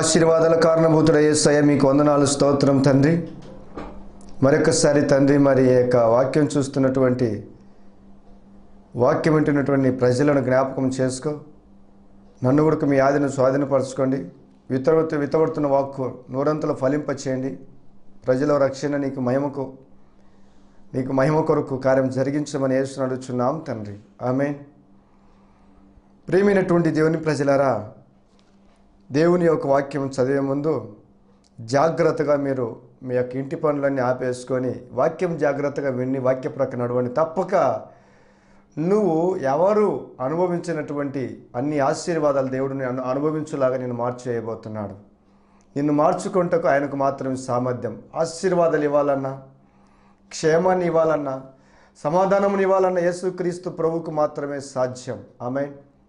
ఆశీర్వాదాల కారణభూతుడ యేసయ్య మీకు వందనాలు స్తోత్రం తండ్రి మరొకసారి తండ్రి మరి ఈ యొక్క వాక్యం చూస్తున్నటువంటి వాక్యం వింటున్నటువంటి ప్రజలను జ్ఞాపకం చేసుకో నన్ను కూడా మీ ఆదిని స్వాధీనపరచుకోండి వితవడుతూ వితవడుతున్న వాక్కు నూరంతలు ఫలింపచేయండి ప్రజల రక్షణ నీకు మహిమకు నీకు మహిమ కొరకు కార్యం జరిగించమని యేసుని అడుగుచున్నాం తండ్రి ఆమె ప్రియమైనటువంటి దేవుని ప్రజలారా దేవుని యొక్క వాక్యం చదివే ముందు జాగ్రత్తగా మీరు మీ యొక్క ఇంటి పనులన్నీ ఆపేసుకొని వాక్యం జాగ్రత్తగా విని వాక్య ప్రక్క నడవని తప్పక నువ్వు ఎవరు అనుభవించినటువంటి అన్ని ఆశీర్వాదాలు దేవుడిని అను అనుభవించులాగా నేను మార్చేయబోతున్నాడు నిన్ను మార్చుకుంటకు ఆయనకు మాత్రమే సామర్థ్యం ఆశీర్వాదాలు ఇవ్వాలన్నా క్షేమాన్ని ఇవ్వాలన్నా సమాధానం ఇవ్వాలన్నా యేసుక్రీస్తు ప్రభువుకు మాత్రమే సాధ్యం ఆమె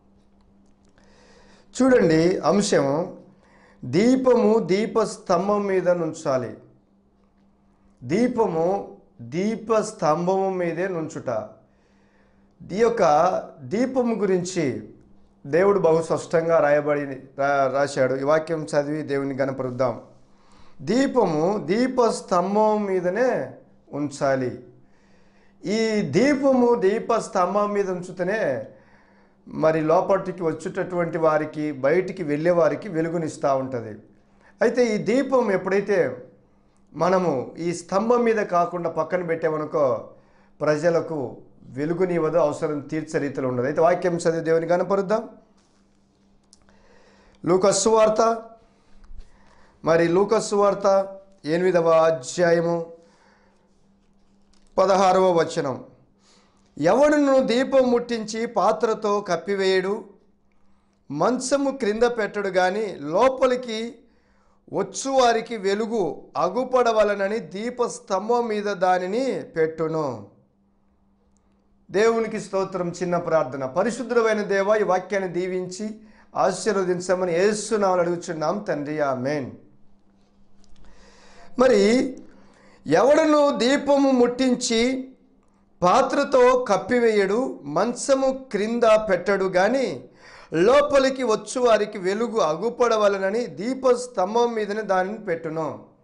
చూడండి అంశం దీపము దీపస్తంభం మీద నుంచాలి దీపము దీప స్తంభము మీదే నుంచుట ఈ యొక్క దీపము గురించి దేవుడు బహు స్పష్టంగా రాయబడి రా- రాశాడు ఈ వాక్యం చదివి దేవుని గనపరుద్దాం దీపము దీప స్తంభం మీదనే ఉంచాలి ఈ దీపము దీప స్తంభం మీద ఉంచుతూనే మరి లోపటికి వచ్చేటటువంటి వారికి బయటికి వెళ్ళే వారికి వెలుగునిస్తూ ఉంటుంది అయితే ఈ దీపం ఎప్పుడైతే మనము ఈ స్తంభం మీద కాకుండా పక్కన పెట్టామనుకో ప్రజలకు వెలుగునివ్వదు అవసరం తీర్చే రీతిలో ఉండదు అయితే వాక్యం చదివి దేవుని కనపరుద్దాం లూకస్సు వార్త మరి లూకస్సు వార్త ఎనిమిదవ అధ్యాయము పదహారవ వచనం ఎవడును దీపం ముట్టించి పాత్రతో కప్పివేయడు మంచము క్రింద పెట్టడు గాని లోపలికి వచ్చువారికి వెలుగు అగుపడవలనని దీపస్తంభం మీద దానిని పెట్టును దేవునికి స్తోత్రం చిన్న ప్రార్థన పరిశుద్ధమైన దేవ ఈ వాక్యాన్ని దీవించి ఆశీర్వదించమని ఏసునామని అడుగుచున్నాం తండ్రి ఆ మెయిన్ మరి ఎవడను దీపము ముట్టించి పాత్రతో కప్పివేయడు మంచము క్రింద పెట్టడు గాని లోపలికి వచ్చు వారికి వెలుగు అగుపడవలనని దీపస్తంభం మీదనే దానిని పెట్టును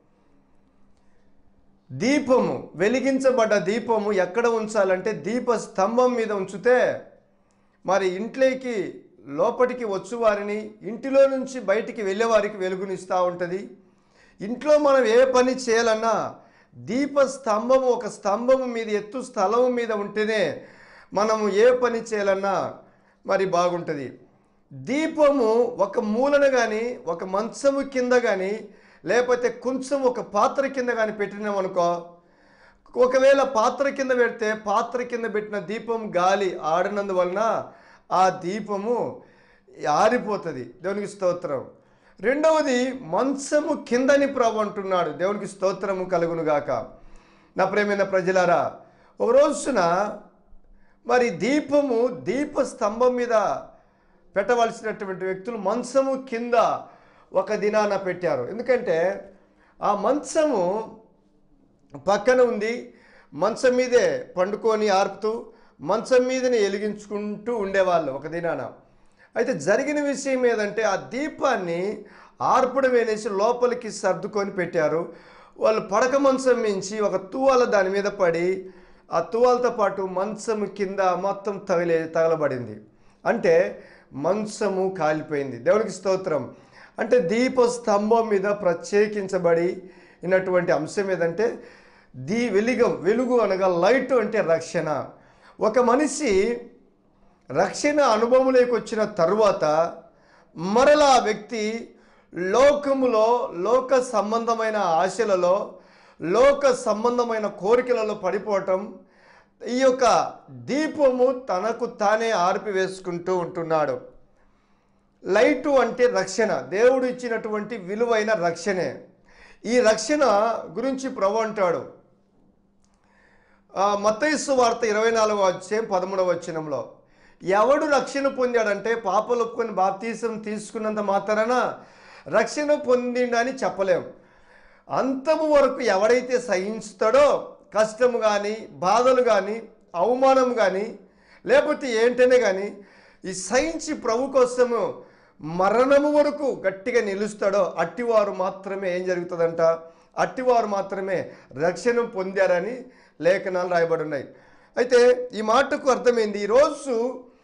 దీపము వెలిగించబడ్డ దీపము ఎక్కడ ఉంచాలంటే దీప స్తంభం మీద ఉంచితే మరి ఇంట్లోకి లోపలికి వచ్చు వారిని ఇంటిలో నుంచి బయటికి వెళ్ళే వారికి వెలుగునిస్తూ ఉంటుంది ఇంట్లో మనం ఏ పని చేయాలన్నా దీప స్తంభము ఒక స్తంభము మీద ఎత్తు స్థలం మీద ఉంటేనే మనము ఏ పని చేయాలన్నా మరి బాగుంటుంది దీపము ఒక మూలన కానీ ఒక మంచము కింద కానీ లేకపోతే కొంచెం ఒక పాత్ర కింద కానీ పెట్టినామనుకో ఒకవేళ పాత్ర కింద పెడితే పాత్ర కింద పెట్టిన దీపం గాలి ఆడినందువలన ఆ దీపము ఆరిపోతుంది దేవునికి స్తోత్రం రెండవది మంచము కిందని ప్రభు అంటున్నాడు దేవునికి స్తోత్రము కలుగునుగాక నా ప్రేమైన ప్రజలారా ఒక రోజున మరి దీపము దీప స్తంభం మీద పెట్టవలసినటువంటి వ్యక్తులు మంచము కింద ఒక దినాన పెట్టారు ఎందుకంటే ఆ మంచము పక్కన ఉంది మంచం మీదే పండుకొని ఆర్పుతూ మంచం మీదనే వెలిగించుకుంటూ ఉండేవాళ్ళు ఒక దినాన అయితే జరిగిన విషయం ఏదంటే ఆ దీపాన్ని ఆర్పడం వేనేసి లోపలికి సర్దుకొని పెట్టారు వాళ్ళు పడక మంచం మించి ఒక తువాల దాని మీద పడి ఆ తువాలతో పాటు మంచం కింద మొత్తం తగిలే తగలబడింది అంటే మంచము కాలిపోయింది దేవునికి స్తోత్రం అంటే దీప స్తంభం మీద ప్రత్యేకించబడి ఉన్నటువంటి అంశం ఏదంటే దీ వెలిగం వెలుగు అనగా లైట్ అంటే రక్షణ ఒక మనిషి రక్షణ అనుభవంలోకి వచ్చిన తరువాత మరలా ఆ వ్యక్తి లోకములో లోక సంబంధమైన ఆశలలో లోక సంబంధమైన కోరికలలో పడిపోవటం ఈ యొక్క దీపము తనకు తానే ఆర్పివేసుకుంటూ ఉంటున్నాడు లైటు అంటే రక్షణ దేవుడు ఇచ్చినటువంటి విలువైన రక్షణే ఈ రక్షణ గురించి ప్రభు అంటాడు ఆ, మత్తయిస్సు వార్త ఇరవై నాలుగవ అధ్యాయం పదమూడవ వచనంలో ఎవడు రక్షణ పొందాడంటే పాపలు ఒప్పుకొని బాప్తీసం తీసుకున్నంత మాత్రాన రక్షణ పొందిండని చెప్పలేం అంతము వరకు ఎవడైతే సహించుతాడో కష్టము కానీ బాధలు కానీ అవమానం కానీ లేకపోతే ఏంటనే కానీ ఈ సహించి ప్రభు కోసము మరణము వరకు గట్టిగా నిలుస్తాడో అట్టివారు మాత్రమే ఏం జరుగుతుందంట అట్టివారు మాత్రమే రక్షణ పొందారని లేఖనాలు రాయబడి ఉన్నాయి అయితే ఈ మాటకు అర్థమైంది ఈరోజు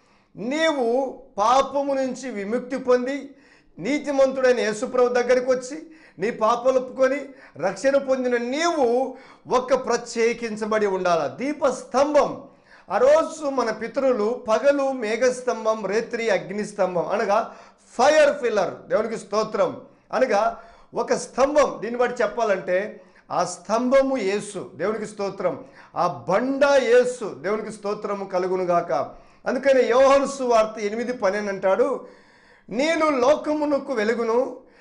నీవు పాపము నుంచి విముక్తి పొంది నీతిమంతుడైన యేసుప్రభు దగ్గరికి వచ్చి నీ పాపలు ఒప్పుకొని రక్షణ పొందిన నీవు ఒక ప్రత్యేకించబడి ఉండాలి దీపస్తంభం ఆ రోజు మన పితరులు పగలు మేఘస్తంభం రేత్రి అగ్నిస్తంభం అనగా ఫైర్ ఫిల్లర్ దేవునికి స్తోత్రం అనగా ఒక స్తంభం దీన్ని బట్టి చెప్పాలంటే ఆ స్తంభము యేసు దేవునికి స్తోత్రం ఆ బండ యేసు దేవునికి స్తోత్రము కలుగునుగాక అందుకని యోహాను సువార్త ఎనిమిది పన్నెండు అంటాడు నేను లోకమునకు వెలుగును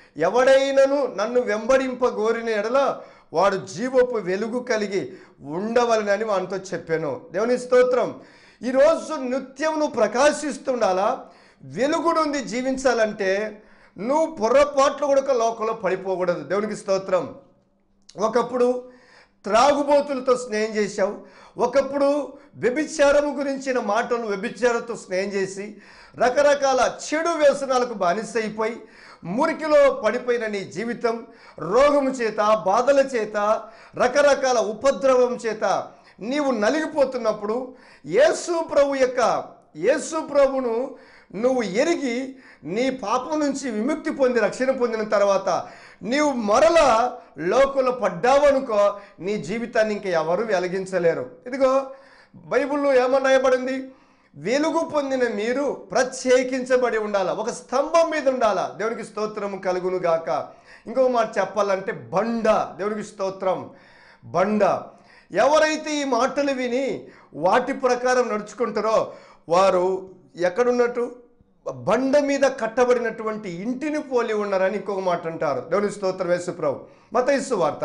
ఎవడైనను నన్ను వెంబడింపగోరిన ఎడల వాడు జీవపు వెలుగు కలిగి ఉండవలనని వానితో చెప్పాను దేవుని స్తోత్రం ఈరోజు నిత్యం నువ్వు ప్రకాశిస్తుండాలా వెలుగు నుండి జీవించాలంటే నువ్వు పొరపాట్లు కూడా లోకంలో పడిపోకూడదు దేవునికి స్తోత్రం ఒకప్పుడు త్రాగుబోతులతో స్నేహం చేశావు ఒకప్పుడు వ్యభిచారము గురించిన మాటలు వ్యభిచారంతో స్నేహం చేసి రకరకాల చెడు వ్యసనాలకు బానిసైపోయి మురికిలో పడిపోయిన నీ జీవితం రోగము చేత బాధల చేత రకరకాల ఉపద్రవం చేత నీవు నలిగిపోతున్నప్పుడు యేసు ప్రభు యొక్క యేసు ప్రభును నువ్వు ఎరిగి నీ పాపం నుంచి విముక్తి పొంది రక్షణ పొందిన తర్వాత నీవు మరల లోకంలో పడ్డావనుకో నీ జీవితాన్ని ఇంక ఎవరు వెలిగించలేరు ఇదిగో బైబిల్లో ఏమని రాయబడింది వెలుగు పొందిన మీరు ప్రత్యేకించబడి ఉండాలా ఒక స్తంభం మీద ఉండాలా దేవునికి స్తోత్రం కలుగును గాక ఇంకో మాట చెప్పాలంటే బండ దేవునికి స్తోత్రం బండ ఎవరైతే ఈ మాటలు విని వాటి ప్రకారం నడుచుకుంటారో వారు ఎక్కడున్నట్టు బండ మీద కట్టబడినటువంటి ఇంటిని పోలి ఉన్నారని ఇంకొక మాట అంటారు దేవుని స్తోత్రం యేసుప్రభు మతయిస్సు వార్త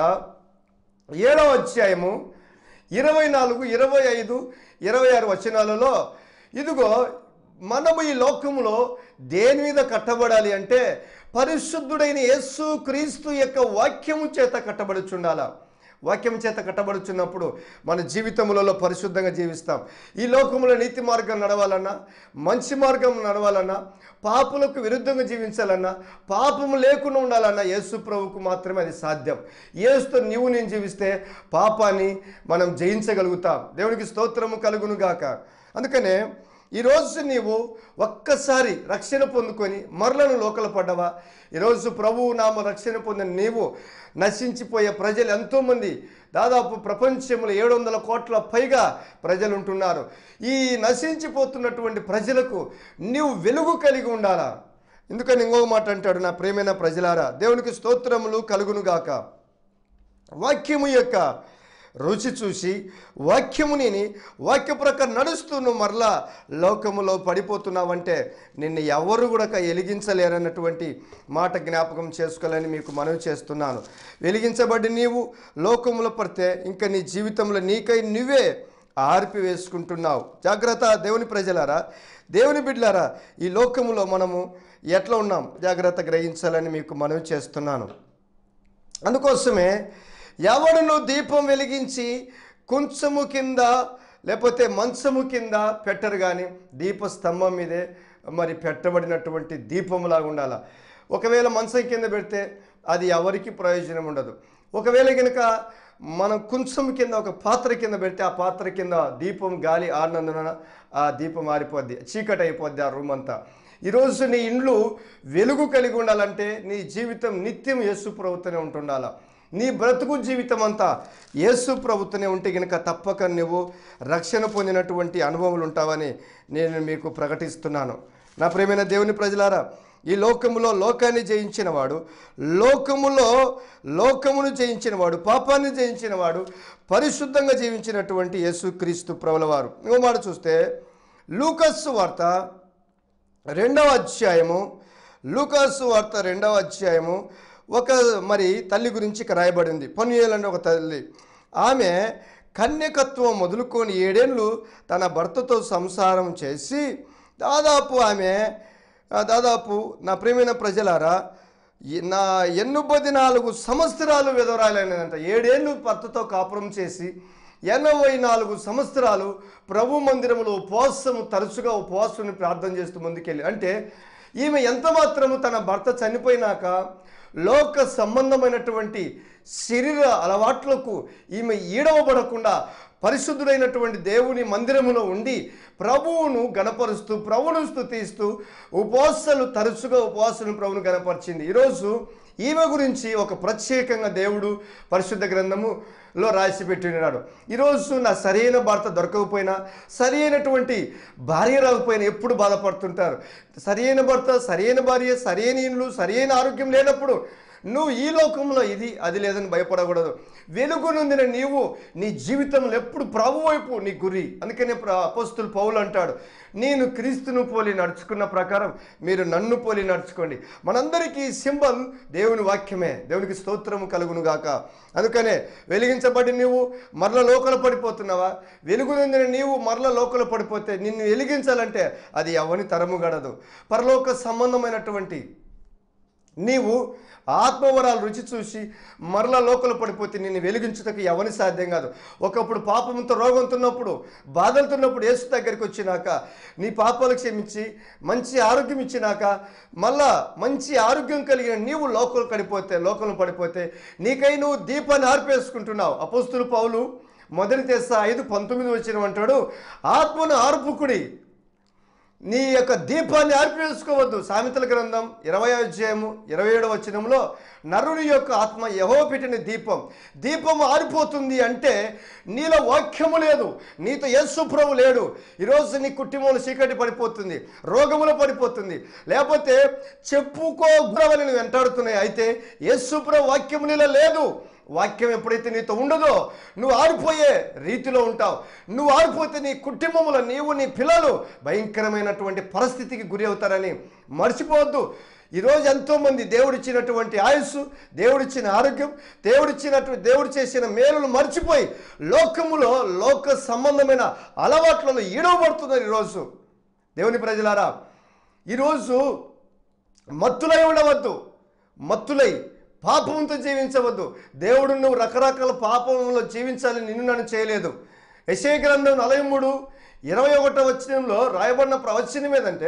ఏడవ అధ్యాయము ఇరవై నాలుగు ఇరవై ఐదు ఇరవై ఆరు వచనాలలో ఇదిగో మనము ఈ లోకములో దేని మీద కట్టబడాలి అంటే పరిశుద్ధుడైన యేసు క్రీస్తు యొక్క వాక్యము చేత కట్టబడుచుండాలా వాక్యం చేత కట్టబడుచున్నప్పుడు మన జీవితములలో పరిశుద్ధంగా జీవిస్తాం ఈ లోకంలో నీతి మార్గం నడవాలన్నా మంచి మార్గం నడవాలన్నా పాపులకు విరుద్ధంగా జీవించాలన్నా పాపము లేకుండా ఉండాలన్నా యేసు ప్రభుకు మాత్రమే అది సాధ్యం యేసుతో నీవు నేను జీవిస్తే పాపాన్ని మనం జయించగలుగుతాం దేవునికి స్తోత్రము కలుగును గాక అందుకనే ఈరోజు నీవు ఒక్కసారి రక్షణ పొందుకొని మరలను లోకల పడ్డవా ఈరోజు ప్రభువు నామ రక్షణ పొందిన నీవు నశించిపోయే ప్రజలు ఎంతోమంది దాదాపు ప్రపంచంలో ఏడు వందల కోట్ల పైగా ప్రజలు ఉంటున్నారు ఈ నశించిపోతున్నటువంటి ప్రజలకు నీవు వెలుగు కలిగి ఉండాలా ఎందుకని ఇంకొక మాట అంటాడు నా ప్రేమైన ప్రజలారా దేవునికి స్తోత్రములు కలుగునుగాక వాక్యము యొక్క రుచి చూసి వాక్యముని వాక్య ప్రకారం నడుస్తూ నువ్వు మరలా లోకములో పడిపోతున్నావంటే నిన్ను ఎవరు కూడా వెలిగించలేరన్నటువంటి మాట జ్ఞాపకం చేసుకోవాలని మీకు మనవి చేస్తున్నాను వెలిగించబడి నీవు లోకములో పడితే ఇంకా నీ జీవితంలో నీకై నువ్వే ఆర్పి వేసుకుంటున్నావు జాగ్రత్త దేవుని ప్రజలారా దేవుని బిడ్డలారా ఈ లోకములో మనము ఎట్లా ఉన్నాం జాగ్రత్త గ్రహించాలని మీకు మనవి చేస్తున్నాను అందుకోసమే ఎవడును దీపం వెలిగించి కొంచెము కింద లేకపోతే మంచము కింద పెట్టరు కానీ దీపస్తంభం మీదే మరి పెట్టబడినటువంటి దీపములాగా ఉండాలి ఒకవేళ మంచం కింద పెడితే అది ఎవరికి ప్రయోజనం ఉండదు ఒకవేళ కనుక మనం కొంచెం కింద ఒక పాత్ర కింద పెడితే ఆ పాత్ర కింద దీపం గాలి ఆడినందున ఆ దీపం ఆరిపోద్ది చీకటి అయిపోద్ది ఆ రూమ్ అంతా ఈరోజు నీ ఇండ్లు వెలుగు కలిగి ఉండాలంటే నీ జీవితం నిత్యం యేసు ప్రభుత్వనే ఉంటుండాల నీ బ్రతుకు జీవితం అంతా యేసు ప్రభుత్వనే ఉంటే గనుక తప్పక నువ్వు రక్షణ పొందినటువంటి అనుభవాలు ఉంటావని నేను మీకు ప్రకటిస్తున్నాను నా ప్రేమైన దేవుని ప్రజలారా ఈ లోకములో లోకాన్ని జయించిన వాడు లోకములో లోకమును జయించిన వాడు పాపాన్ని జయించిన వాడు పరిశుద్ధంగా జీవించినటువంటి యేసుక్రీస్తు ప్రభుల వారు ఇంకో మాట చూస్తే లూకస్సు వార్త రెండవ అధ్యాయము లూకాసు వార్త రెండవ అధ్యాయము ఒక మరి తల్లి గురించి ఇక్కడ రాయబడింది పనియేలంటే ఒక తల్లి ఆమె కన్యకత్వం మొదలుకొని ఏడేళ్ళు తన భర్తతో సంసారం చేసి దాదాపు ఆమె ఆ, దాదాపు నా ప్రియమైన ప్రజలారా ఈ నా ఎన్నుబది నాలుగు సంవత్సరాలు విధవరాలైనదంట ఏడేళ్ళు భర్తతో కాపురం చేసి ఎనభై నాలుగు సంవత్సరాలు ప్రభు మందిరంలో ఉపవాసము తరచుగా ఉపవాసం ప్రార్థన చేస్తూ ముందుకెళ్ళి అంటే ఈమె ఎంత మాత్రము తన భర్త చనిపోయినాక లోక సంబంధమైనటువంటి శరీర అలవాట్లకు ఈమె ఈడవబడకుండా పరిశుద్ధుడైనటువంటి దేవుని మందిరములో ఉండి ప్రభువును గణపరుస్తూ ప్రభువును స్తుతిస్తూ ఉపవాసాలు తరచుగా ఉపవాసాలను ప్రభువును గణపరిచింది ఈరోజు ఈమె గురించి ఒక ప్రత్యేకంగా దేవుడు పరిశుద్ధ గ్రంథములో రాసి పెట్టినాడు ఈరోజు నా సరైన భర్త దొరకకపోయినా సరి అయినటువంటి భార్య రాకపోయినా ఎప్పుడు బాధపడుతుంటారు సరైన భర్త సరైన భార్య సరైన ఇండ్లు సరైన ఆరోగ్యం లేనప్పుడు నువ్వు ఈ లోకంలో ఇది అది లేదని భయపడకూడదు వెలుగు నొందిన నీవు నీ జీవితంలో ఎప్పుడు ప్రభు వైపు నీ గురి అందుకనే ప్ర- అపోస్తులు పౌలు అంటాడు నేను క్రీస్తును పోలి నడుచుకున్న ప్రకారం మీరు నన్ను పోలి నడుచుకోండి మనందరికీ సింబల్ దేవుని వాక్యమే దేవునికి స్తోత్రము కలుగును గాక అందుకనే వెలిగించబడి నీవు మరల లోకల పడిపోతున్నావా వెలుగు నొందిన నీవు మరల లోకల పడిపోతే నిన్ను వెలిగించాలంటే అది ఎవని తరము గడదు పరలోక సంబంధమైనటువంటి నీవు ఆత్మవరాలు రుచి చూసి మరలా లోకలు పడిపోతే నిన్ను వెలిగించుటకు ఎవరి సాధ్యం కాదు ఒకప్పుడు పాపంతో రోగంతున్నప్పుడు బాధలుతున్నప్పుడు యేసు దగ్గరికి వచ్చినాక నీ పాపాలు క్షమించి మంచి ఆరోగ్యం ఇచ్చినాక మళ్ళా మంచి ఆరోగ్యం కలిగిన నీవు లోకలు పడిపోతే లోకలు పడిపోతే నీకై నువ్వు దీపాన్ని ఆర్పేసుకుంటున్నావు అపోస్తులు పౌలు మొదటి తెస్స ఐదు పంతొమ్మిది వచ్చిన అంటాడు ఆత్మను ఆర్పుకుడి నీ యొక్క దీపాన్ని ఆర్పేసుకోవద్దు సామెతల గ్రంథం ఇరవై అధ్యాయము ఇరవై ఏడవ వచనంలో నరుని యొక్క ఆత్మ యహో పెట్టిన దీపం దీపం ఆరిపోతుంది అంటే నీలో వాక్యము లేదు నీతో యేసు ప్రభు లేడు ఈరోజు నీ కుటుంబంలో చీకటి పడిపోతుంది రోగములో పడిపోతుంది లేకపోతే చెప్పుకోగలని నువ్వు వెంటాడుతున్నాయి అయితే యేసు ప్రభు వాక్యము నీలో లేదు వాక్యం ఎప్పుడైతే నీతో ఉండదో నువ్వు ఆరిపోయే రీతిలో ఉంటావు నువ్వు ఆరిపోతే నీ కుటుంబంలో నీవు నీ పిల్లలు భయంకరమైనటువంటి పరిస్థితికి గురి అవుతారని మర్చిపోవద్దు ఈరోజు ఎంతోమంది దేవుడిచ్చినటువంటి ఆయుస్సు దేవుడిచ్చిన ఆరోగ్యం దేవుడిచ్చినటువంటి దేవుడు చేసిన మేలును మర్చిపోయి లోకములో లోక సంబంధమైన అలవాట్లలో ఈడవబడుతున్నారు ఈరోజు దేవుని ప్రజలారా ఈరోజు మత్తులై ఉండవద్దు మత్తులై పాపంతో జీవించవద్దు దేవుడు నువ్వు రకరకాల పాపంలో జీవించాలని నిన్ను నన్ను చేయలేదు యశే గ్రంథం నలభై మూడు ఇరవై ఒకటో వచనంలో రాయబడిన ప్రవచనం ఏదంటే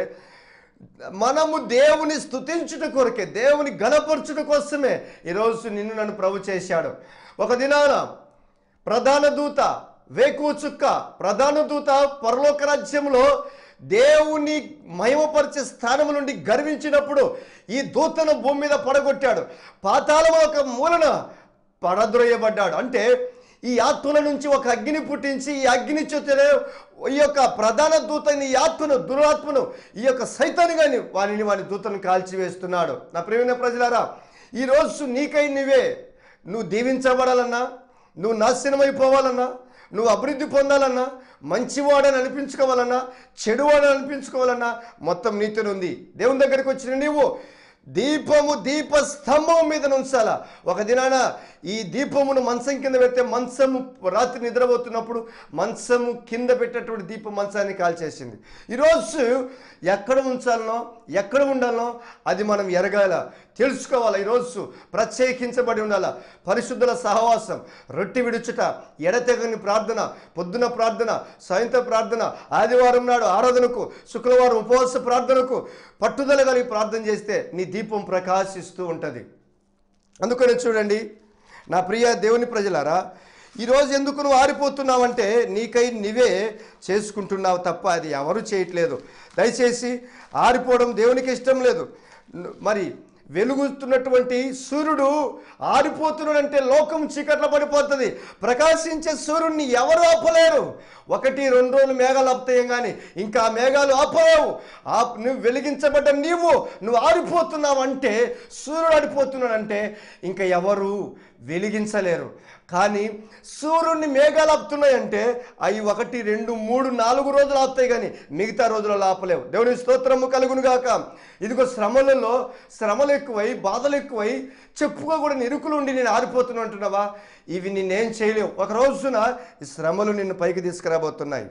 మనము దేవుని స్తుతించుట కొరకే దేవుని గణపరచుట కోసమే ఈరోజు నిన్ను నన్ను ప్రభు చేశాడు ఒక దినాన ప్రధాన దూత వేకువ చుక్క ప్రధాన దూత పరలోక రాజ్యంలో దేవుని మహిమపరిచే స్థానం నుండి గర్వించినప్పుడు ఈ దూతను భూమి మీద పడగొట్టాడు పాతాళం ఒక మూలన పడద్రోయబడ్డాడు అంటే ఈ ఆత్మల నుంచి ఒక అగ్ని పుట్టించి ఈ అగ్ని చేతనే ఈ యొక్క ప్రధాన దూతని ఈ ఆత్మను దురాత్మను ఈ యొక్క సైతాన్ని కానీ వారిని వాని దూతను కాల్చివేస్తున్నాడు నా ప్రియమైన ప్రజలారా ఈరోజు నీకై నీవే నువ్వు దీవించబడాలన్నా నువ్వు నాశనమైపోవాలన్నా నువ్వు అభివృద్ధి పొందాలన్నా మంచివాడని అనిపించుకోవాలన్నా చెడువాడని అనిపించుకోవాలన్నా మొత్తం నీతిని ఉంది దేవుని దగ్గరికి వచ్చిన నీవు దీపము దీప స్తంభం మీద ఉంచాలా ఒక దినాన ఈ దీపమును మంచం కింద పెడితే మంచము రాత్రి నిద్రపోతున్నప్పుడు మంచము కింద పెట్టేటువంటి దీపం మంచాన్ని కాల్చేసింది ఈరోజు ఎక్కడ ఉంచాలనో ఎక్కడ ఉండాలనో అది మనం ఎరగాల తెలుసుకోవాలి ఈరోజు ప్రత్యేకించబడి ఉండాల పరిశుద్ధుల సహవాసం రొట్టె విడుచుట ఎడతెగని ప్రార్థన పొద్దున ప్రార్థన సాయంత్రం ప్రార్థన ఆదివారం నాడు ఆరాధనకు శుక్రవారం ఉపవాస ప్రార్థనకు పట్టుదల కలిగి ప్రార్థన చేస్తే నీ దీపం ప్రకాశిస్తూ ఉంటుంది అందుకని చూడండి నా ప్రియ దేవుని ప్రజలారా ఈరోజు ఎందుకు నువ్వు ఆరిపోతున్నావంటే నీకై నీవే చేసుకుంటున్నావు తప్ప అది ఎవరు చేయట్లేదు దయచేసి ఆరిపోవడం దేవునికి ఇష్టం లేదు ను- మరి వెలుగుతున్నటువంటి సూర్యుడు ఆరిపోతున్నాడంటే లోకం చీకట్లో పడిపోతుంది ప్రకాశించే సూర్యుడిని ఎవరు ఆపలేరు ఒకటి రెండు రోజులు మేఘాలు ఆపుతాయి కానీ ఇంకా ఆ మేఘాలు ఆపలేవు ఆ నువ్వు వెలిగించబడ్డ నీవు నువ్వు ఆరిపోతున్నావు అంటే సూర్యుడు ఆడిపోతున్నాడంటే ఇంకా ఎవరు వెలిగించలేరు కానీ సూర్యుడిని మేఘాలు ఆపుతున్నాయంటే అవి ఒకటి రెండు మూడు నాలుగు రోజులు ఆపుతాయి కానీ మిగతా రోజులలో ఆపలేవు దేవుని స్తోత్రము కలుగును గాక ఇదిగో శ్రమలలో శ్రమలు ఎక్కువై బాధలు ఎక్కువై చెప్పుకో కూడా నిరుకులు ఉండి నేను ఆరిపోతున్నా అంటున్నావా ఇవి నిన్నేం చేయలేవు ఒక రోజున ఈ శ్రమలు నిన్ను పైకి తీసుకురాబోతున్నాయి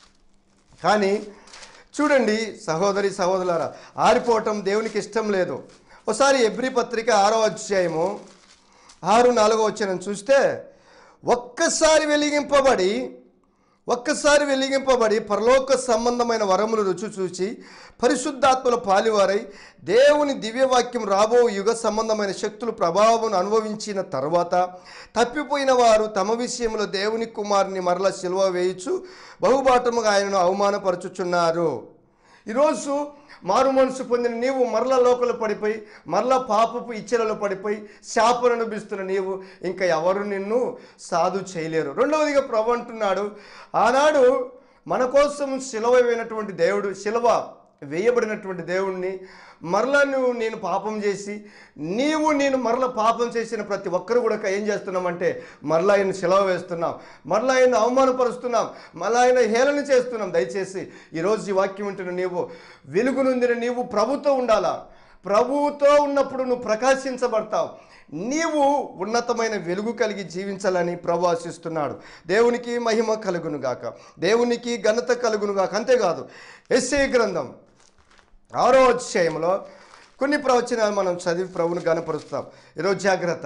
కానీ చూడండి సహోదరి సహోదరులారా ఆరిపోవటం దేవునికి ఇష్టం లేదు ఒకసారి ఎబ్రి పత్రిక ఆరో అధ్యాయము ఆరు నాలుగో వచ్చిన చూస్తే ఒక్కసారి వెలిగింపబడి ఒక్కసారి వెలిగింపబడి పరలోక సంబంధమైన వరములు రుచి చూచి పరిశుద్ధాత్మల పాలివారై దేవుని దివ్యవాక్యం రాబో యుగ సంబంధమైన శక్తులు ప్రభావం అనుభవించిన తర్వాత తప్పిపోయిన వారు తమ విషయంలో దేవుని కుమారుని మరల సిలువ వేయచ్చు బహుబాటముగా ఆయనను అవమానపరచుచున్నారు ఈరోజు మారు మనసు పొందిన నీవు మరల లోకలు పడిపోయి మరల పాపపు ఇచ్చలలో పడిపోయి శాపను అనుభవిస్తున్న నీవు ఇంకా ఎవరు నిన్ను సాధు చేయలేరు రెండవదిగా ప్రభు అంటున్నాడు ఆనాడు మన కోసం శిలవ వేయినటువంటి దేవుడు శిలవ వేయబడినటువంటి దేవుణ్ణి మరలా నువ్వు నేను పాపం చేసి నీవు నేను మరల పాపం చేసిన ప్రతి ఒక్కరు కూడా ఏం చేస్తున్నామంటే మరలా ఆయన సెలవ వేస్తున్నాం మరలా ఆయన అవమానపరుస్తున్నాం మరలా ఆయన హేళన చేస్తున్నాం దయచేసి ఈరోజు ఈ వాక్యం వింటున్న నీవు వెలుగు నొందిన నీవు ప్రభుతో ఉండాలా ప్రభువుతో ఉన్నప్పుడు నువ్వు ప్రకాశించబడతావు నీవు ఉన్నతమైన వెలుగు కలిగి జీవించాలని ప్రభు ఆశిస్తున్నాడు దేవునికి మహిమ కలుగును గాక దేవునికి ఘనత కలుగును గాక అంతేకాదు ఎస్ఏ గ్రంథం ఆరో అధ్యాయంలో కొన్ని ప్రవచనాలు మనం చదివి ప్రభుని గనపరుస్తాం ఈరోజు జాగ్రత్త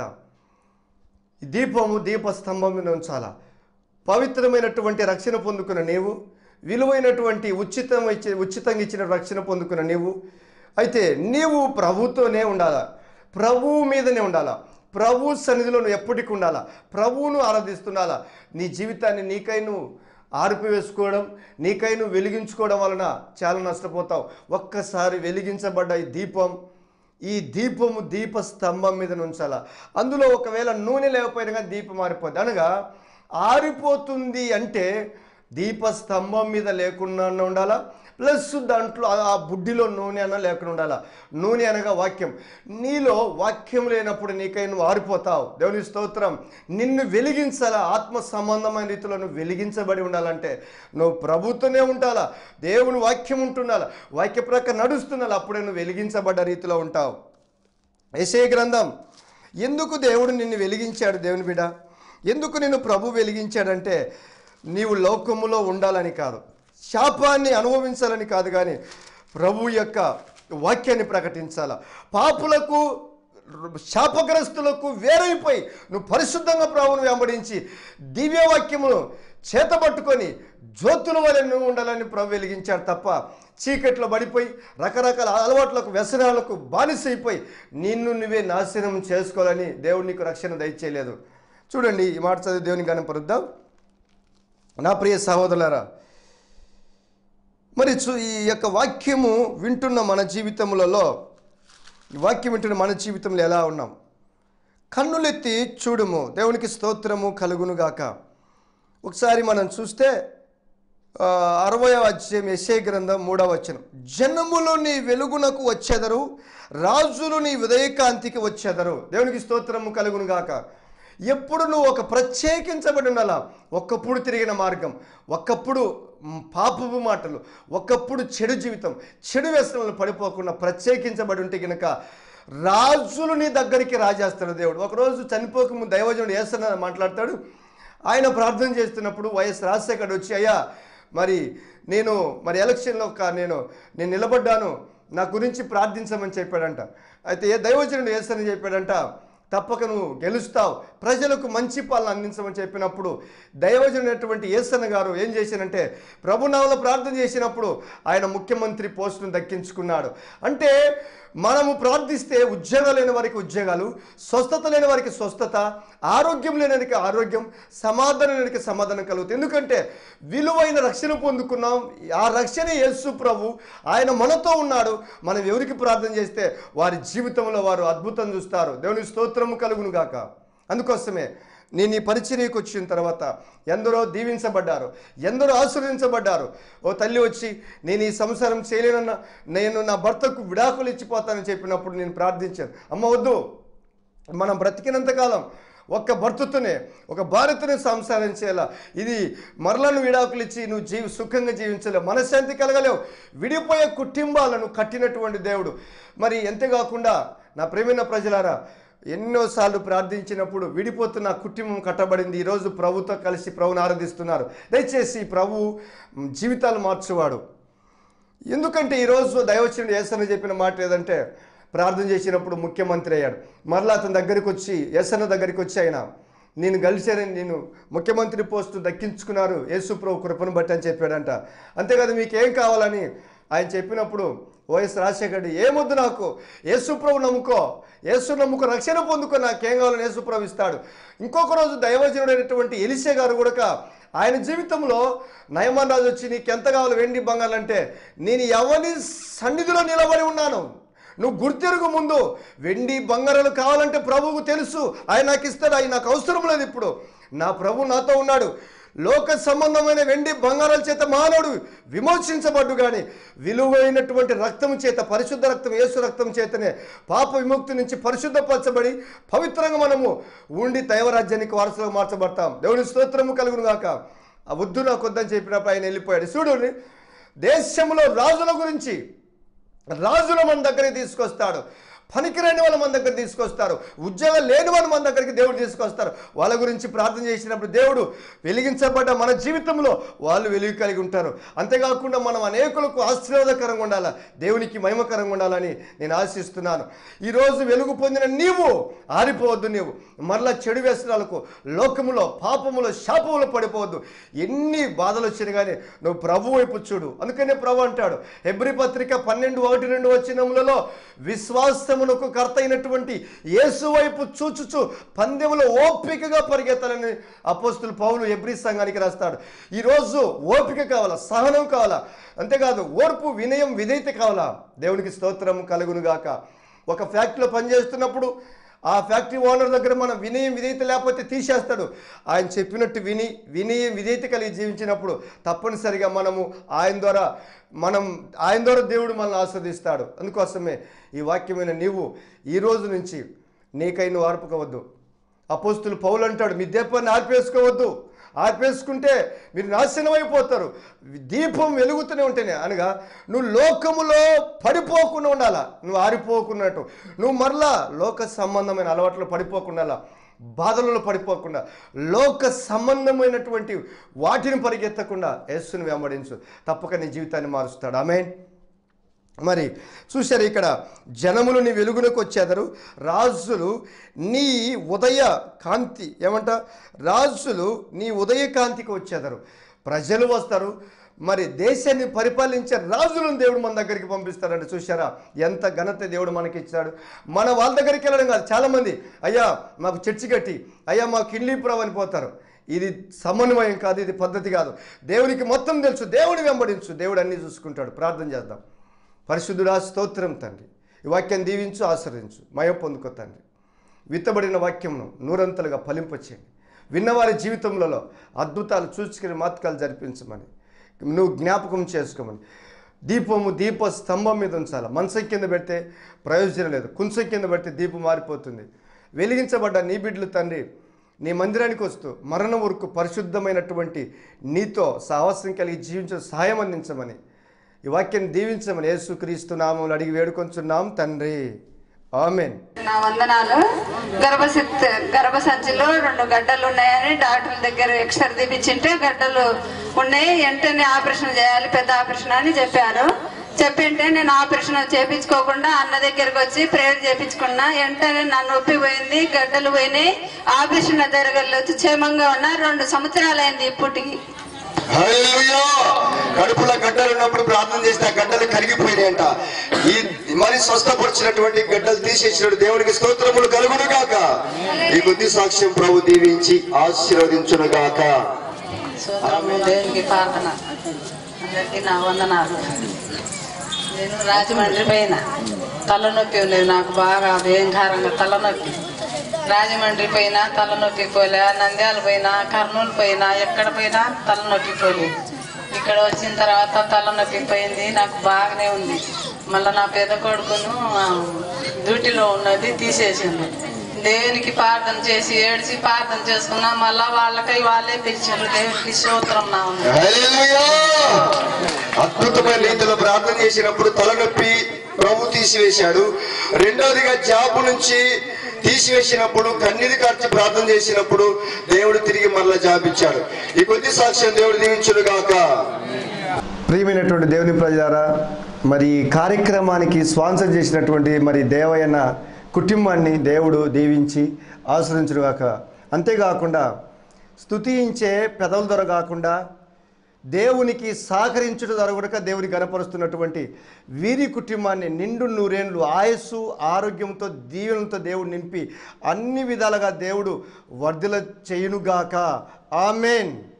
ఈ దీపము దీపస్తంభం మీద ఉంచాలా పవిత్రమైనటువంటి రక్షణ పొందుకున్న నీవు విలువైనటువంటి ఉచితం ఇచ్చి ఉచితంగా ఇచ్చిన రక్షణ పొందుకున్న నీవు అయితే నీవు ప్రభుతోనే ఉండాలా ప్రభువు మీదనే ఉండాలా ప్రభు సన్నిధిలో నువ్వు ఎప్పటికి ఉండాలా ప్రభువును ఆరాధిస్తుండాలా నీ జీవితాన్ని నీకై నువ్వు ఆర్పివేసుకోవడం నీకై నువ్వు వెలిగించుకోవడం వలన చాలా నష్టపోతావు ఒక్కసారి వెలిగించబడ్డ ఈ దీపం ఈ దీపము దీప స్తంభం మీద ఉంచాల అందులో ఒకవేళ నూనె లేకపోయినా కానీ దీపం మారిపోద్ది అనగా ఆరిపోతుంది అంటే దీప స్తంభం మీద లేకుండా ఉండాలా ప్లస్ దాంట్లో ఆ- ఆ బుడ్డిలో నూనె అన్న లేకుండా ఉండాలా నూనె అనగా వాక్యం నీలో వాక్యం లేనప్పుడు నీకై నువ్వు ఆరిపోతావు దేవుని స్తోత్రం నిన్ను వెలిగించాలా ఆత్మ సంబంధమైన రీతిలో నువ్వు వెలిగించబడి ఉండాలంటే నువ్వు ప్రభుత్వనే ఉండాలా దేవుని వాక్యం ఉంటుండాలా వాక్య ప్రకారం నడుస్తుండాలి అప్పుడే నువ్వు వెలిగించబడ్డ రీతిలో ఉంటావు యెషయా గ్రంథం ఎందుకు దేవుడు నిన్ను వెలిగించాడు దేవుని బిడ ఎందుకు నిన్ను ప్రభు వెలిగించాడంటే నీవు లోకములో ఉండాలని కాదు శాపాన్ని అనుభవించాలని కాదు కానీ ప్రభు యొక్క వాక్యాన్ని ప్రకటించాల పాపులకు శాపగ్రస్తులకు వేరైపోయి నువ్వు పరిశుద్ధంగా ప్రభువును వెంబడించి దివ్యవాక్యమును చేతబట్టుకొని జ్యోతుల వలె నువ్వు ఉండాలని ప్రభు వెలిగించాడు తప్ప చీకట్లో పడిపోయి రకరకాల అలవాట్లకు వ్యసనాలకు బానిసైపోయి నిన్ను నువ్వే నాశనం చేసుకోవాలని దేవుడు నీకు రక్షణ దయచేయలేదు చూడండి ఈ మాట చదివి దేవుని కనపరుద్దాం నా ప్రియ సహోదరులారా మరి చూ- ఈ యొక్క వాక్యము వింటున్న మన జీవితములలో ఈ వాక్యం వింటున్న మన జీవితంలో ఎలా ఉన్నాం కన్నులెత్తి చూడుము దేవునికి స్తోత్రము కలుగునుగాక ఒకసారి మనం చూస్తే ఆ, అరవయవ అధ్యాయం ఎస్ఏ గ్రంథం మూడవ వచనం జనములు నీ వెలుగునకు వచ్చెదరు రాజులు నీ ఉదయకాంతికి వచ్చెదరు దేవునికి స్తోత్రము కలుగును గాక ఎప్పుడు నువ్వు ఒక ప్రత్యేకించబడి ఉండాలా ఒక్కప్పుడు తిరిగిన మార్గం ఒక్కప్పుడు మ్, పాపపు మాటలు ఒక్కప్పుడు చెడు జీవితం చెడు వ్యసనంలో పడిపోకుండా ప్రత్యేకించబడి ఉంటే కనుక రాజులు నీ దగ్గరికి రాజేస్తాడు దేవుడు ఒకరోజు చనిపోకముందు దైవజనుడు ఏసన్న మాట్లాడతాడు ఆయన ప్రార్థన చేస్తున్నప్పుడు వైఎస్ రాజశేఖర్ వచ్చి అయ్యా మరి నేను మరి ఎలక్షన్లో ఒక నేను నేను నిలబడ్డాను నా గురించి ప్రార్థించమని చెప్పాడంట అయితే ఏ దైవజనుడు ఏసని చెప్పాడంట తప్పక నువ్వు గెలుస్తావు ప్రజలకు మంచి పాలన అందించమని చెప్పినప్పుడు దైవజనటువంటి ఏసన్న గారు ఏం చేశానంటే ప్రభునామలో ప్రార్థన చేసినప్పుడు ఆయన ముఖ్యమంత్రి పోస్టును దక్కించుకున్నాడు అంటే మనము ప్రార్థిస్తే ఉద్యోగాలు లేని వారికి ఉద్యోగాలు స్వస్థత లేని వారికి స్వస్థత ఆరోగ్యం లేని వారికి ఆరోగ్యం సమాధానం లేని వారికి సమాధానం కలుగుతుంది ఎందుకంటే విలువైన రక్షణ పొందుకున్నాం ఆ రక్షణ యేసు ప్రభు ఆయన మనతో ఉన్నాడు మనం ఎవరికి ప్రార్థన చేస్తే వారి జీవితంలో వారు అద్భుతం చూస్తారు దేవుని స్తోత్రము కలుగును గాక అందుకోసమే నేను ఈ పరిచర్యకు వచ్చిన తర్వాత ఎందరో దీవించబడ్డారు ఎందరో ఆశీర్వదించబడ్డారు ఓ తల్లి వచ్చి నేను ఈ సంసారం చేయలేనన్న నేను నా భర్తకు విడాకులు ఇచ్చిపోతానని చెప్పినప్పుడు నేను ప్రార్థించాను అమ్మ వద్దు మనం బ్రతికినంతకాలం ఒక్క భర్తతోనే ఒక భార్యతోనే సంసారం చేయాల ఇది మరలా నువ్వు విడాకులు ఇచ్చి నువ్వు జీవి సుఖంగా జీవించలేవు మనశ్శాంతి కలగలేవు విడిపోయే కుటుంబాలను కట్టినటువంటి దేవుడు మరి అంతేకాకుండా నా ప్రేమైన ప్రజలారా ఎన్నోసార్లు ప్రార్థించినప్పుడు విడిపోతున్న కుటుంబం కట్టబడింది ఈరోజు ప్రభుతో కలిసి ప్రభుని ఆరాధిస్తున్నారు దయచేసి ప్రభు జీవితాలు మార్చువాడు ఎందుకంటే ఈరోజు దైవచనుడు ఏసన్న చెప్పిన మాట ఏదంటే ప్రార్థన చేసినప్పుడు ముఖ్యమంత్రి అయ్యాడు మరలా అతని దగ్గరికి వచ్చి ఏసన్న దగ్గరికి వచ్చి ఆయన నేను కలిశానని నేను ముఖ్యమంత్రి పోస్టు దక్కించుకున్నారు యేసుప్రభు కృపను బట్టి అని చెప్పాడంట అంతేకాదు మీకేం కావాలని ఆయన చెప్పినప్పుడు వైఎస్ రాజశేఖర్ రెడ్డి ఏమొద్దు నాకు యేసుప్రభు నమ్ముకో యేసు నమ్ముకో రక్షణ పొందుకో నాకేం కావాలని యేసుప్రభు ఇస్తాడు ఇంకొక రోజు దైవజనుడైనటువంటి ఎలిసే గారు కూడా ఆయన జీవితంలో నయమాన్ రాజు వచ్చి నీకు ఎంత కావాలి వెండి బంగారం అంటే నేను ఎవరి సన్నిధిలో నిలబడి ఉన్నాను నువ్వు గుర్తెరుగు ముందు వెండి బంగారాలు కావాలంటే ప్రభువుకు తెలుసు ఆయన నాకు ఇస్తాడు ఆయన నాకు అవసరం లేదు ఇప్పుడు నా ప్రభు నాతో ఉన్నాడు లోక సంబంధమైన వెండి బంగారాల చేత మానవుడు విమోచించబడ్డు కానీ విలువైనటువంటి రక్తం చేత పరిశుద్ధ రక్తం యేసు రక్తం చేతనే పాప విముక్తి నుంచి పరిశుద్ధపరచబడి పవిత్రంగా మనము ఉండి దైవరాజ్యానికి వారసులుగా మార్చబడతాం దేవుని స్తోత్రము కలుగును గాక ఆ వద్దు నాకు వద్దని చెప్పినప్పుడు ఆయన వెళ్ళిపోయాడు చూడండి దేశంలో రాజుల గురించి రాజుల మన దగ్గరికి తీసుకొస్తాడు పనికిరాని వాళ్ళు మన దగ్గర తీసుకొస్తారు ఉద్యోగం లేని వాళ్ళు మన దగ్గరికి దేవుడు తీసుకొస్తారు వాళ్ళ గురించి ప్రార్థన చేసినప్పుడు దేవుడు వెలిగించబడ్డ మన జీవితంలో వాళ్ళు వెలుగు కలిగి ఉంటారు అంతేకాకుండా మనం అనేకులకు ఆశీర్వాదకరంగా ఉండాలా దేవునికి మహిమకరంగా ఉండాలని నేను ఆశిస్తున్నాను ఈరోజు వెలుగు పొందిన నీవు ఆరిపోవద్దు నీవు మరలా చెడు వ్యసనాలకు లోకములో పాపములో శాపములో పడిపోవద్దు ఎన్ని బాధలు వచ్చినా కానీ నువ్వు ప్రభు వైపు చూడు అందుకనే ప్రభు అంటాడు హెబ్రి పత్రిక పన్నెండు ఒకటి రెండు వచ్చినములలో విశ్వాసమునకు కర్త అయినటువంటి యేసు వైపు చూచుచు పందెములో ఓపికగా పరిగెత్తాలని అపోస్తులు పౌలు ఎబ్రి సంఘానికి రాస్తాడు ఈరోజు ఓపిక కావాలా సహనం కావాలా అంతేకాదు ఓర్పు వినయం విధేయత కావాలా దేవునికి స్తోత్రం కలుగునుగాక ఒక ఫ్యాక్టరీలో పనిచేస్తున్నప్పుడు ఆ ఫ్యాక్టరీ ఓనర్ దగ్గర మనం వినయం విధేయత లేకపోతే తీసేస్తాడు ఆయన చెప్పినట్టు విని వినయం విధేయత కలిగి జీవించినప్పుడు తప్పనిసరిగా మనము ఆయన ద్వారా మనం ఆయన ద్వారా దేవుడు మనల్ని ఆస్వాదిస్తాడు అందుకోసమే ఈ వాక్యమైన నీవు ఈ రోజు నుంచి నీకై నువ్వు ఆర్పుకోవద్దు అపోస్తులు పౌలు అంటాడు మీ దీపాన్ని ఆర్పేసుకోవద్దు ఆర్పేసుకుంటే మీరు నాశనం అయిపోతారు దీపం వెలుగుతూనే ఉంటేనే అనగా నువ్వు లోకములో పడిపోకుండా ఉండాలా నువ్వు ఆరిపోకున్నట్టు నువ్వు మరలా లోక సంబంధమైన అలవాట్లు పడిపోకుండా బాధలలో పడిపోకుండా లోక సంబంధమైనటువంటి వాటిని పరిగెత్తకుండా యేసుని వెంబడించు తప్పక నీ జీవితాన్ని మారుస్తాడు ఆమె మరి చూశారు ఇక్కడ జనములు నీ వెలుగునకు వచ్చేదరు రాజులు నీ ఉదయ కాంతి ఏమంట రాజులు నీ ఉదయ కాంతికి వచ్చేదరు ప్రజలు వస్తారు మరి దేశాన్ని పరిపాలించే రాజులను దేవుడు మన దగ్గరికి పంపిస్తారంటే చూశారా ఎంత ఘనత దేవుడు మనకి ఇచ్చాడు మన వాళ్ళ దగ్గరికి వెళ్ళడం కాదు చాలామంది అయ్యా మాకు చర్చి కట్టి అయ్యా మాకు ఇల్లీపురం అని పోతారు ఇది సమన్వయం కాదు ఇది పద్ధతి కాదు దేవునికి మొత్తం తెలుసు దేవుని వెంబడించు దేవుడు అన్నీ చూసుకుంటాడు ప్రార్థన చేద్దాం పరిశుద్ధుడా స్తోత్రం తండ్రి ఈ వాక్యం దీవించు ఆశ్రయించు మయ పొందుకో తండ్రి విత్తబడిన వాక్యంను నూరంతలుగా ఫలింపచేయండి విన్నవారి జీవితంలో అద్భుతాలు చూసుకుని మాతకాలు జరిపించమని నువ్వు జ్ఞాపకం చేసుకోమని దీపము దీప స్తంభం మీద ఉంచాలి మంచం కింద పెడితే ప్రయోజనం లేదు కుంచం కింద పెడితే దీపం మారిపోతుంది వెలిగించబడ్డ నీ బిడ్డలు తండ్రి నీ మందిరానికి వస్తూ మరణం వరకు పరిశుద్ధమైనటువంటి నీతో సాహసం కలిగి జీవించే సహాయం అందించమని ఈ వాక్యాన్ని దీవించమని యేసుక్రీస్తు నామములు అడిగి వేడుకొంచున్నాం తండ్రి ఆమెన్ నా వందనాలు గర్భసిత్ గర్భసంచిలో రెండు గడ్డలు ఉన్నాయని డాక్టర్ దగ్గర ఎక్స్రే తీపించింటే గడ్డలు ఉన్నాయి వెంటనే ఆపరేషన్ చేయాలి పెద్ద ఆపరేషన్ అని చెప్పారు చెప్పింటే నేను ఆపరేషన్ చేపించుకోకుండా అన్న దగ్గరకు వచ్చి ప్రేయర్ చేపించుకున్నా వెంటనే నా నొప్పి పోయింది గడ్డలు పోయినాయి ఆపరేషన్ జరగలేదు క్షేమంగా ఉన్నా రెండు సంవత్సరాలు అయింది ఇప్పటికి హల్లెలూయా కడుపులో గడ్డలు ఉన్నప్పుడు ప్రార్థన చేస్తే ఆ గడ్డలు కరిగిపోయినాయంట ఈ మరి స్వస్థపరిచినటువంటి గడ్డలు తీసేసినప్పుడు దేవునికి స్తోత్రములు కలుగును గాక ఈ కొద్ది సాక్ష్యం ప్రభు దీవించి ఆశీర్వదించును గాక స్తోత్రము దేవునికి ప్రార్థన అందరికీ నా వందనాలు నేను రాజమండ్రి పైన తలనొప్పి ఉండేది నాకు బాగా భయంకరంగా తలనొప్పి రాజమండ్రి పైన తలనొప్పి పోలే నంద్యాల పైన కర్నూలు పైన ఎక్కడ పోయినా తలనొప్పి పోలే ఇక్కడ వచ్చిన తర్వాత తలనొప్పి పోయింది నాకు బాగానే ఉంది మళ్ళీ నా పెద్ద కొడుకును ఆ, డ్యూటీలో ఉన్నది తీసేసింది దేవునికి ప్రార్థన చేసి ఏడ్చి ప్రార్థన చేసుకున్నా మళ్ళా వాళ్ళకై వాళ్ళే పిలిచారు దేవునికి స్తోత్రం నా ఉంది హల్లెలూయా అద్భుతమైన రీతిలో ప్రార్థన చేసినప్పుడు తలనొప్పి ప్రభు తీసివేశాడు రెండవదిగా జాబు నుంచి తీసివేసినప్పుడు కన్నీరు కార్చి ప్రార్థన చేసినప్పుడు దేవుడు తిరిగి మరలా జాబ్ ఇచ్చాడు ఈ కొద్ది సాక్ష్యం దేవుడు దీవించును గాక ప్రియమైనటువంటి దేవుని ప్రజలారా మరి ఈ కార్యక్రమానికి స్పాన్సర్ చేసినటువంటి మరి దేవయ్యన కుటుంబాన్ని దేవుడు దీవించి ఆశ్రయించుగాక అంతేకాకుండా స్తుతించే పెదవుల ద్వారా కాకుండా దేవునికి సహకరించుట జరగక దేవుని కనపరుస్తున్నటువంటి వీరి కుటుంబాన్ని నిండు నూరేళ్ళు ఆయస్సు ఆరోగ్యంతో దీవెనలతో దేవుడు నింపి అన్ని విధాలుగా దేవుడు వర్ధల చేయునుగాక ఆమెన్